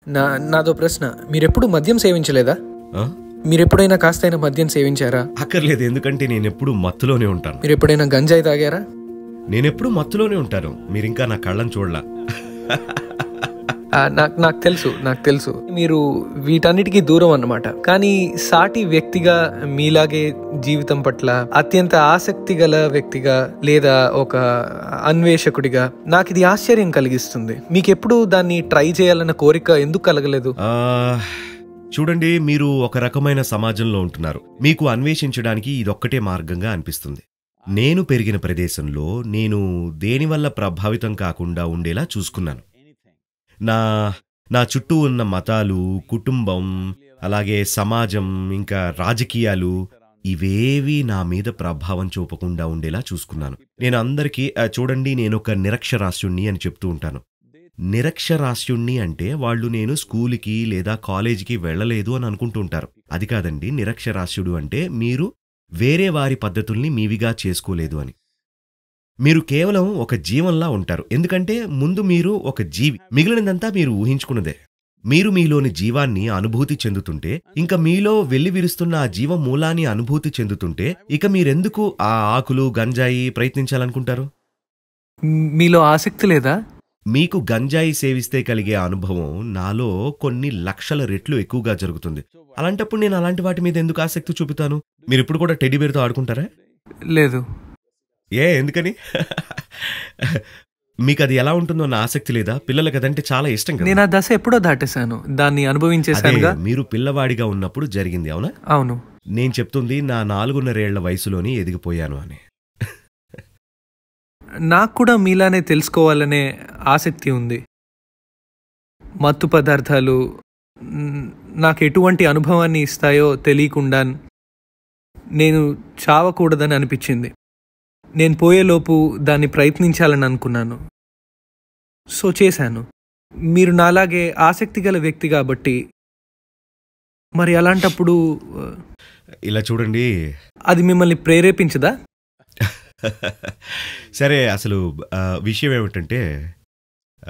నా నాదో ప్రశ్న మీరెప్పుడు మద్యం సేవించలేదా ఆ? మీరెప్పుడైనా కాస్తైనా మద్యం సేవించారా అక్కర్లేదు ఎందుకంటే నేను ఎప్పుడు మత్తులోనే ఉంటాను మీరు ఎప్పుడైనా గంజాయి తాగారా నేను ఎప్పుడు మత్తులోనే ఉంటాను మీరు ఇంకా నా కళ్ళని చూడలా ఆ, నాకు నాకు తెలుసు నాకు తెలుసు మీరు వీటన్నిటికీ దూరం అన్నమాట కానీ సాటి వ్యక్తిగా మీలాగే జీవితం పట్ల అత్యంత ఆసక్తి గల వ్యక్తిగా లేదా ఒక అన్వేషకుడిగా నాకు ఇది ఆశ్చర్యం కలిగిస్తుంది మీకు ఎప్పుడు దాన్ని ట్రై చేయాలన్న కోరిక ఎందుకు కలగలేదు ఆ, చూడండి మీరు ఒక రకమైన సమాజంలో ఉంటున్నారు మీకు అన్వేషించడానికి ఇదొక్కటే మార్గంగా అనిపిస్తుంది నేను పెరిగిన ప్రదేశంలో నేను దేనివల్ల ప్రభావితం కాకుండా ఉండేలా చూసుకున్నాను నా నా చుట్టూ ఉన్న మతాలు కుటుంబం అలాగే సమాజం ఇంకా రాజకీయాలు ఇవేవి నా మీద ప్రభావం చూపకుండా ఉండేలా చూసుకున్నాను నేను అందరికీ "ఆ, చూడండి నేను ఒక నిరక్షరాస్యుణ్ణి అని చెప్తూ ఉంటాను నిరక్షరాస్యుణ్ణి అంటే వాళ్ళు నేను స్కూలుకి లేదా కాలేజీకి వెళ్ళలేదు అని అనుకుంటూ ఉంటారు అది కాదండి నిరక్షరాస్యుడు అంటే మీరు వేరే వారి పద్ధతుల్ని మీవిగా చేసుకోలేదు అని మీరు కేవలం ఒక జీవంలా ఉంటారు ఎందుకంటే ముందు మీరు ఒక జీవి మిగిలినదంతా మీరు ఊహించుకున్నదే మీరు మీలోని జీవాన్ని అనుభూతి చెందుతుంటే ఇంకా మీలో వెళ్లి విరుస్తున్న ఆ జీవ మూలాన్ని అనుభూతి చెందుతుంటే ఇక మీరెందుకు ఆ ఆకులు గంజాయి ప్రయత్నించాలనుకుంటారు మ్, మీలో ఆసక్తి లేదా మీకు గంజాయి సేవిస్తే కలిగే అనుభవం నాలో కొన్ని లక్షల రెట్లు ఎక్కువగా జరుగుతుంది అలాంటప్పుడు నేను అలాంటి వాటి మీద ఎందుకు ఆసక్తి చూపుతాను మీరు ఇప్పుడు కూడా టెడ్డీ బేర్తో ఆడుకుంటారా లేదు ఏ ఎందుకని మీకు అది ఎలా ఉంటుందో నా ఆసక్తి లేదా పిల్లలకి అదంటే చాలా ఇష్టం కదా నేను ఆ దశ ఎప్పుడో దాటేశాను దాన్ని అదే అనుభవించేశానుగా మీరు పిల్లవాడిగా ఉన్నప్పుడు జరిగింది అవునా అవును నేను చెప్తుంది నా నాలుగున్నరేళ్ల వయసులోని ఎదిగిపోయాను అని నాకు కూడా మీలానే తెలుసుకోవాలనే ఆసక్తి ఉంది మత్తు పదార్థాలు మ్, నాకు ఎటువంటి అనుభవాన్ని ఇస్తాయో తెలియకుండా నేను చావకూడదని అనిపించింది నేను పోయేలోపు దాన్ని ప్రయత్నించాలని అనుకున్నాను సో చేశాను మీరు నాలాగే ఆసక్తి గల వ్యక్తి కాబట్టి మరి అలాంటప్పుడు ఆ, ఇలా చూడండి అది మిమ్మల్ని ప్రేరేపించదా సరే అసలు ఆ, విషయం ఏమిటంటే ఆ,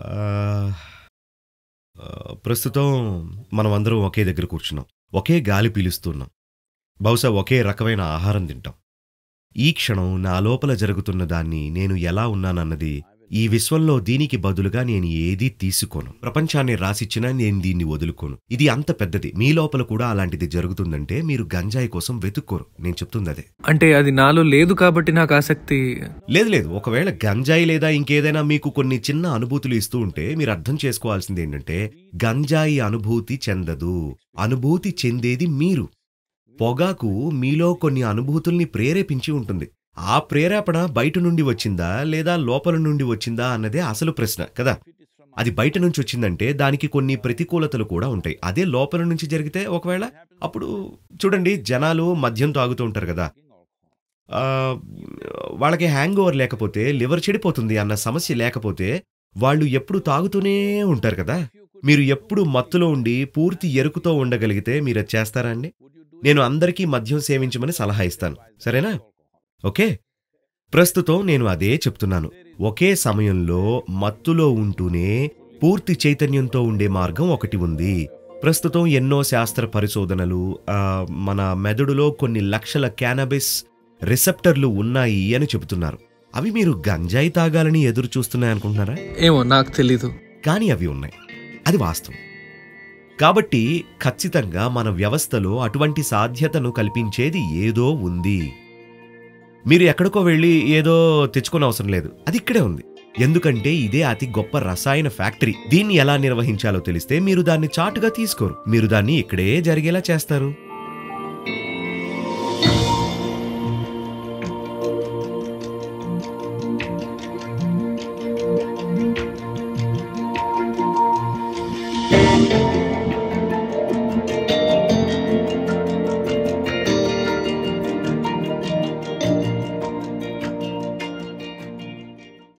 ఆ, ప్రస్తుతం మనం అందరం ఒకే దగ్గర కూర్చున్నాం ఒకే గాలి పీలుస్తున్నాం బహుశా ఒకే రకమైన ఆహారం తింటాం ఈ క్షణం నా లోపల జరుగుతున్న దాన్ని నేను ఎలా ఉన్నానన్నది ఈ విశ్వంలో దీనికి బదులుగా నేను ఏదీ తీసుకోను ప్రపంచాన్ని రాసిచ్చినా నేను దీన్ని వదులుకోను ఇది అంత పెద్దది మీ లోపల కూడా అలాంటిది జరుగుతుందంటే మీరు గంజాయి కోసం వెతుక్కోరు నేను చెప్తుంది అదే అంటే అది నాలో లేదు కాబట్టి నాకు ఆసక్తి లేదు లేదు ఒకవేళ గంజాయి లేదా ఇంకేదైనా మీకు కొన్ని చిన్న అనుభూతులు ఇస్తూ ఉంటే మీరు అర్థం చేసుకోవాల్సింది ఏంటంటే గంజాయి అనుభూతి చెందదు అనుభూతి చెందేది మీరు పొగాకు మీలో కొన్ని అనుభూతుల్ని ప్రేరేపించి ఉంటుంది ఆ ప్రేరేపణ బయట నుండి వచ్చిందా లేదా లోపల నుండి వచ్చిందా అన్నదే అసలు ప్రశ్న కదా అది బయట నుంచి వచ్చిందంటే దానికి కొన్ని ప్రతికూలతలు కూడా ఉంటాయి అదే లోపల నుంచి జరిగితే ఒకవేళ అప్పుడు చూడండి జనాలు మద్యం తాగుతూ ఉంటారు కదా ఆ, వాళ్ళకి హ్యాంగ్ ఓవర్ లేకపోతే లివర్ చెడిపోతుంది అన్న సమస్య లేకపోతే వాళ్ళు ఎప్పుడు తాగుతూనే ఉంటారు కదా మీరు ఎప్పుడు మత్తులో ఉండి పూర్తి ఎరుకుతో ఉండగలిగితే మీరు అది చేస్తారా అండి నేను అందరికీ మద్యం సేవించమని సలహా ఇస్తాను సరేనా ఓకే ప్రస్తుతం నేను అదే చెప్తున్నాను ఒకే సమయంలో మత్తులో ఉంటూనే పూర్తి చైతన్యంతో ఉండే మార్గం ఒకటి ఉంది ప్రస్తుతం ఎన్నో శాస్త్ర పరిశోధనలు ఆ, మన మెదడులో కొన్ని లక్షల క్యానబిస్ రిసెప్టర్లు ఉన్నాయి అని చెబుతున్నారు అవి మీరు గంజాయి తాగాలని ఎదురు చూస్తున్నాయనుకుంటున్నారా ఏమో నాకు తెలీదు కానీ అవి ఉన్నాయి అది వాస్తవం కాబట్టి ఖచ్చితంగా మన వ్యవస్థలో అటువంటి సాధ్యతను కల్పించేది ఏదో ఉంది మీరు ఎక్కడికో వెళ్ళి ఏదో తెచ్చుకోని అవసరం లేదు అది ఇక్కడే ఉంది ఎందుకంటే ఇదే అతి గొప్ప రసాయన ఫ్యాక్టరీ దీన్ని ఎలా నిర్వహించాలో తెలిస్తే మీరు దాన్ని చాటుగా తీసుకోరు మీరు దాన్ని ఇక్కడే జరిగేలా చేస్తారు